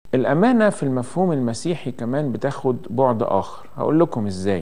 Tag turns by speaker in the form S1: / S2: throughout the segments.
S1: الأمانة في المفهوم المسيحي كمان بتاخد بعد آخر هقول لكم إزاي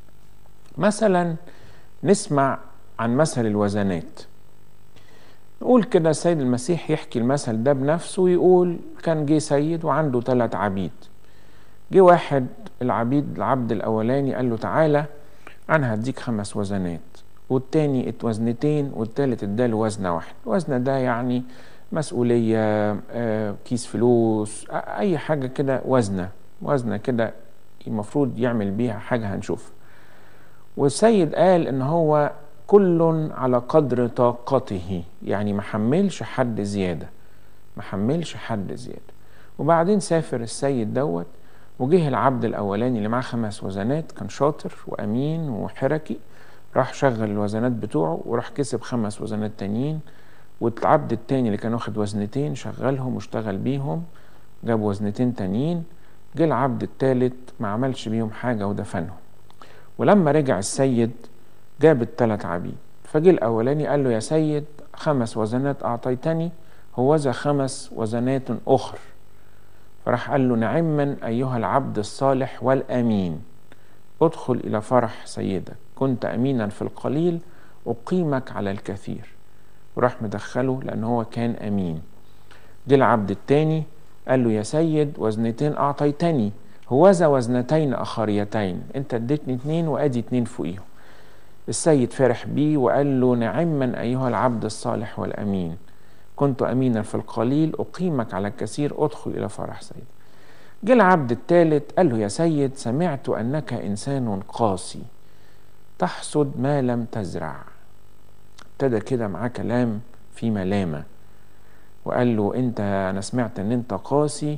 S1: مثلا نسمع عن مثل الوزنات نقول كده السيد المسيح يحكي المثل ده بنفسه ويقول كان جه سيد وعنده ثلاث عبيد جه واحد العبيد العبد الأولاني قال له تعالى أنا هديك خمس وزنات والتاني وزنتين والتالت اداله وزنة واحدة الوزنة ده يعني مسؤولية آه، كيس فلوس آه، أي حاجة كده وزنة وزنة كده المفروض يعمل بيها حاجة هنشوفها والسيد قال إن هو كل على قدر طاقته يعني ما حملش حد زيادة ما حملش حد زيادة وبعدين سافر السيد دوت وجه العبد الأولاني اللي معاه خمس وزنات كان شاطر وأمين وحركي راح شغل الوزنات بتوعه وراح كسب خمس وزنات تانيين والعبد التاني اللي كان واخد وزنتين شغلهم واشتغل بيهم جاب وزنتين تانيين جه العبد التالت ما عملش بيهم حاجة ودفنهم ولما رجع السيد جاب التلات عبيد فجه الأولاني قال له يا سيد خمس وزنات أعطيتني هوذا خمس وزنات أخر فراح قال له نعما أيها العبد الصالح والأمين ادخل إلى فرح سيدك كنت أمينا في القليل أقيمك على الكثير وراح مدخله لأن هو كان أمين جه العبد التاني قال له يا سيد وزنتين أعطيتني هوذا وزنتين أخريتين أنت اديتني اتنين وأدي اتنين فوقيهم السيد فرح بيه وقال له نعما أيها العبد الصالح والأمين كنت أمينا في القليل أقيمك على الكثير أدخل إلى فرح سيدك جه العبد الثالث قال له يا سيد سمعت أنك إنسان قاسي تحصد ما لم تزرع ابتدى كده معاه كلام في ملامة وقال له انت انا سمعت ان انت قاسي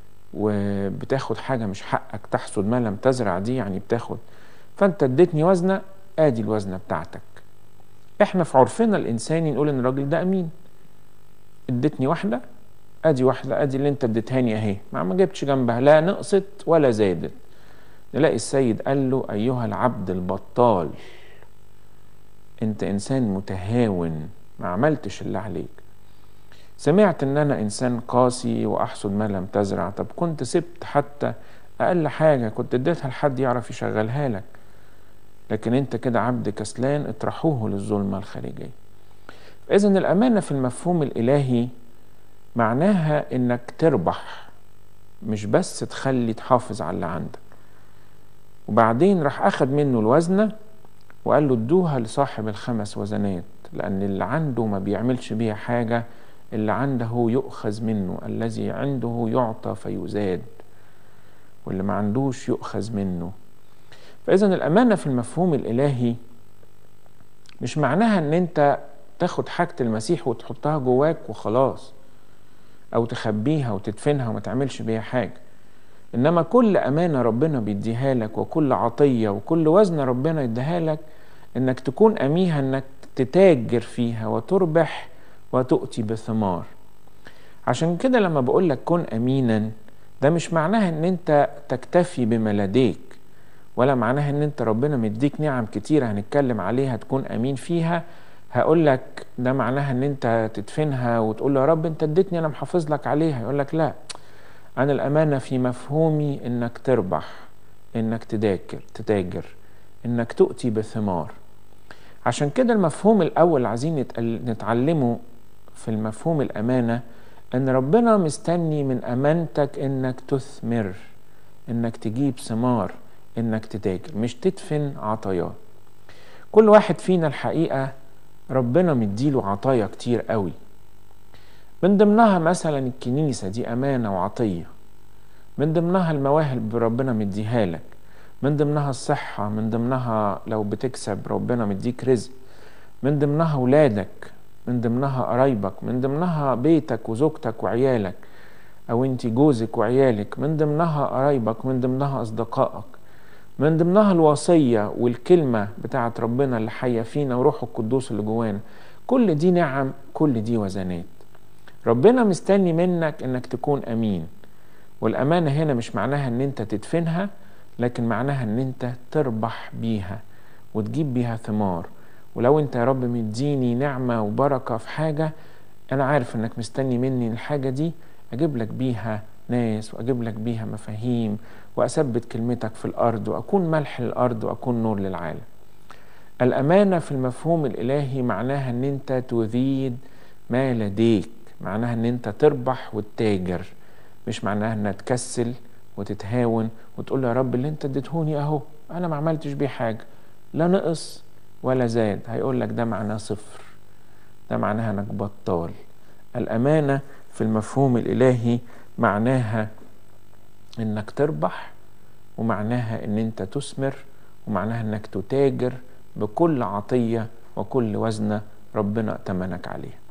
S1: وبتاخد حاجة مش حقك تحصد ما لم تزرع دي يعني بتاخد فانت اديتني وزنة ادي الوزنة بتاعتك احنا في عرفنا الانساني نقول ان الراجل ده امين اديتني واحدة ادي واحدة ادي اللي انت اديتهاني اهي ما ما جبتش جنبها لا نقصت ولا زادت نلاقي السيد قال له ايها العبد البطال انت انسان متهاون ما عملتش اللي عليك سمعت ان انا انسان قاسي واحصد ما لم تزرع طب كنت سبت حتى اقل حاجه كنت اديتها لحد يعرف يشغلها لك لكن انت كده عبد كسلان اطرحوه للظلمه الخارجيه اذا الامانه في المفهوم الالهي معناها انك تربح مش بس تخلي تحافظ على اللي عندك وبعدين راح اخد منه الوزنه وقال له ادوها لصاحب الخمس وزنات لأن اللي عنده ما بيعملش بيها حاجة اللي عنده يؤخذ منه الذي عنده يعطى فيزاد واللي ما عندوش يؤخذ منه فإذا الأمانة في المفهوم الإلهي مش معناها إن أنت تاخد حاجة المسيح وتحطها جواك وخلاص أو تخبيها وتدفنها وما تعملش بيها حاجة إنما كل أمانة ربنا بيديها لك وكل عطية وكل وزن ربنا يديها لك إنك تكون أميها إنك تتاجر فيها وتربح وتؤتي بثمار عشان كده لما بقول لك كن أمينا ده مش معناها إن أنت تكتفي بما لديك ولا معناها إن أنت ربنا مديك نعم كتيرة هنتكلم عليها تكون أمين فيها هقول لك ده معناها إن أنت تدفنها وتقول له يا رب أنت اديتني أنا محافظ لك عليها يقول لك لأ عن الأمانة في مفهومي إنك تربح إنك تذاكر تتاجر إنك تؤتي بثمار عشان كده المفهوم الأول عايزين نتعلمه في المفهوم الأمانة إن ربنا مستني من أمانتك إنك تثمر إنك تجيب ثمار إنك تتاجر مش تدفن عطايات كل واحد فينا الحقيقة ربنا مديله عطايا كتير قوي من ضمنها مثلا الكنيسة دي أمانة وعطية من ضمنها المواهب ربنا مديها لك من ضمنها الصحة من ضمنها لو بتكسب ربنا مديك رزق من ضمنها ولادك من ضمنها قرايبك من ضمنها بيتك وزوجتك وعيالك أو أنت جوزك وعيالك من ضمنها قرايبك من ضمنها أصدقائك من ضمنها الوصية والكلمة بتاعت ربنا اللي حية فينا وروح القدوس اللي جوانا كل دي نعم كل دي وزنات ربنا مستني منك انك تكون امين والامانه هنا مش معناها ان انت تدفنها لكن معناها ان انت تربح بيها وتجيب بيها ثمار ولو انت يا رب مديني نعمه وبركه في حاجه انا عارف انك مستني مني الحاجه دي اجيب لك بيها ناس وأجيب لك بيها مفاهيم وأثبت كلمتك في الأرض وأكون ملح للأرض وأكون نور للعالم الأمانة في المفهوم الإلهي معناها أن أنت تذيد ما لديك معناها أن أنت تربح وتتاجر مش معناها أنها تكسل وتتهاون وتقول يا رب اللي أنت اديتهوني أهو أنا ما عملتش بيه حاجة لا نقص ولا زاد هيقول لك ده معناه صفر ده معناها انك بطال الامانه في المفهوم الالهي معناها انك تربح ومعناها ان انت تثمر ومعناها انك تتاجر بكل عطيه وكل وزنه ربنا ائتمنك عليه